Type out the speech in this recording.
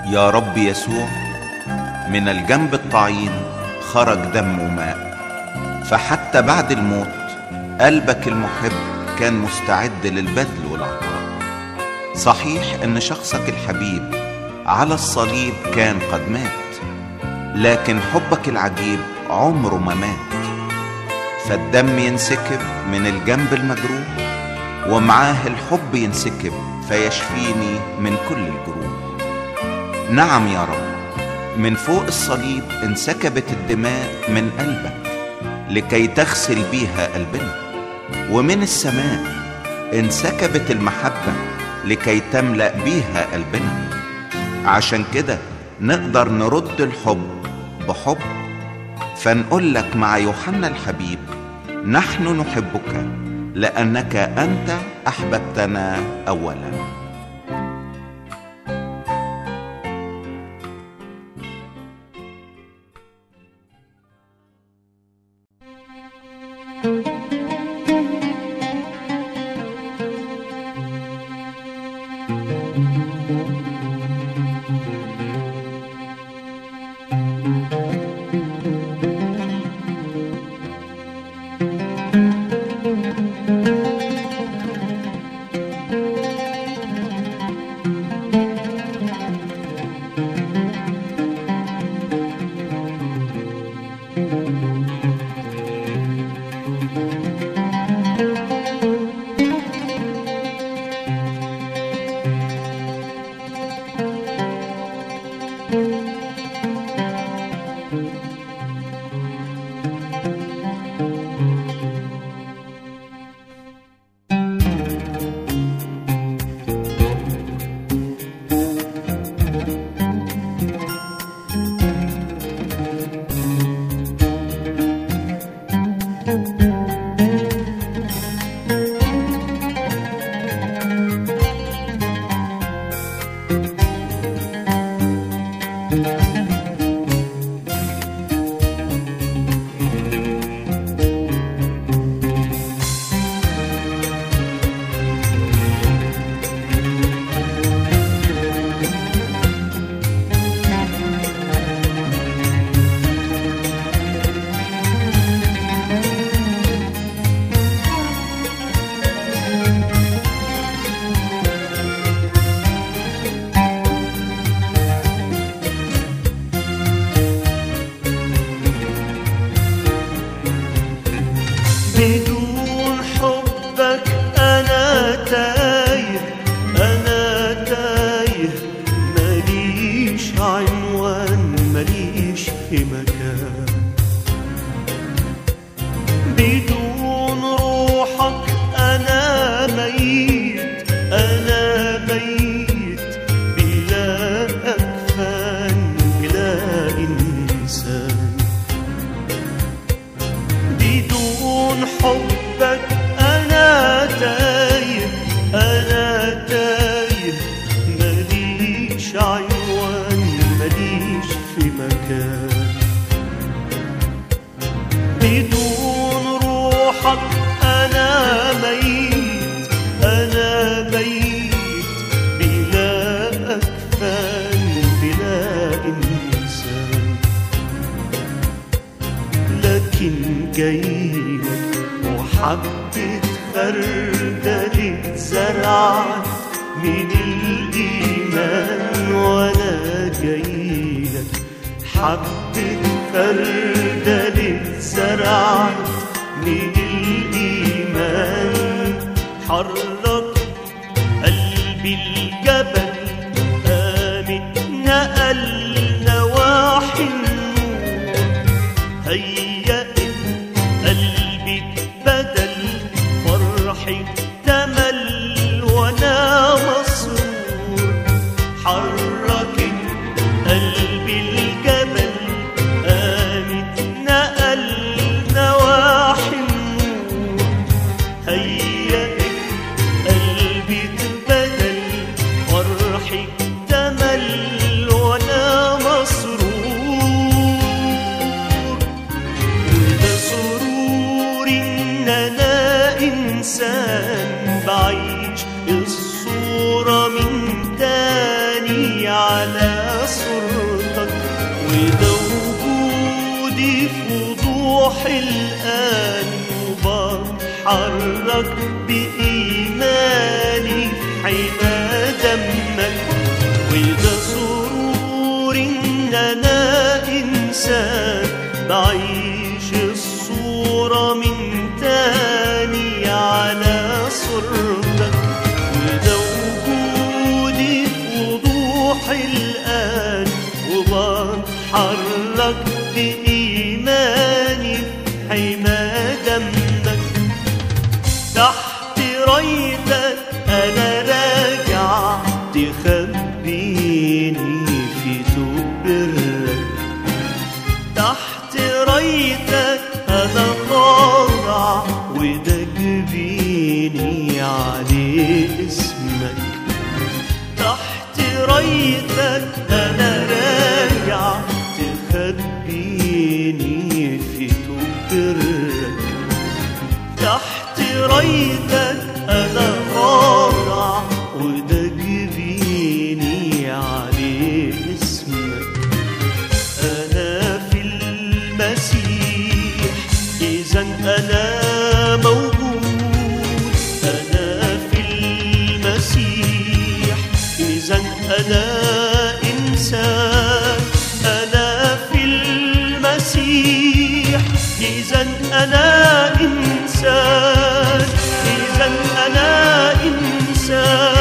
يا رب يسوع من الجنب الطعين خرج دم وماء فحتى بعد الموت قلبك المحب كان مستعد للبذل والعطاء صحيح ان شخصك الحبيب على الصليب كان قد مات لكن حبك العجيب عمره ما مات فالدم ينسكب من الجنب المجروح ومعاه الحب ينسكب فيشفيني من كل الجروح نعم يا رب من فوق الصليب انسكبت الدماء من قلبك لكي تغسل بيها قلبنا ومن السماء انسكبت المحبة لكي تملأ بيها قلبنا عشان كده نقدر نرد الحب بحب فنقول لك مع يوحنا الحبيب نحن نحبك لأنك أنت أحببتنا أولاً بدون حبك أنا تايه أنا تايه ماليش عنوان ماليش في مكان بدون روحك أنا ميت أنا ميت بلا أكفان بلا إنسان بدون حبك أنا تايه أنا تايه ماليش عنوان ماليش في مكان بدون روحك أنا ميت أنا ميت بلا أكفان بلا إنسان لكن جايلك وحبة خردل اتزرعت من الإيمان وأنا جايلك حبة خردل اتزرعت من الإيمان حرك قلبي الجبل قامت نقل نواحي النور هيأت قلبي بدل فرحي تمل وانا مسرور حركت قلبي الجبل قامت نقل نواحي النور هيأت قلبي تبدل فرحي تمل وانا مسرور وده سرور ان انا انسان بعيش الصورة من تاني على بوضوح الآن وبتحرك بإيماني حين دمك وده سرور إن أنا إنسان بعيش الصورة من تاني على صورتك وده وجودي في وضوح الآن وبتحرك بإيماني حما دمك تحت رايتك أنا راجع تخبيني في توب برك تحت رايتك أنا خاضع وده جبيني عليه اسمك تحت رايتك أنا راجع تخبيني في توبرك تحت رايتك أنا خاضع وده جبيني عليه اسمك أنا في المسيح إذا أنا موجود أنا في المسيح إذا أنا إنسان أنا في المسيح إذا أنا إنسان إذا أنا إنسان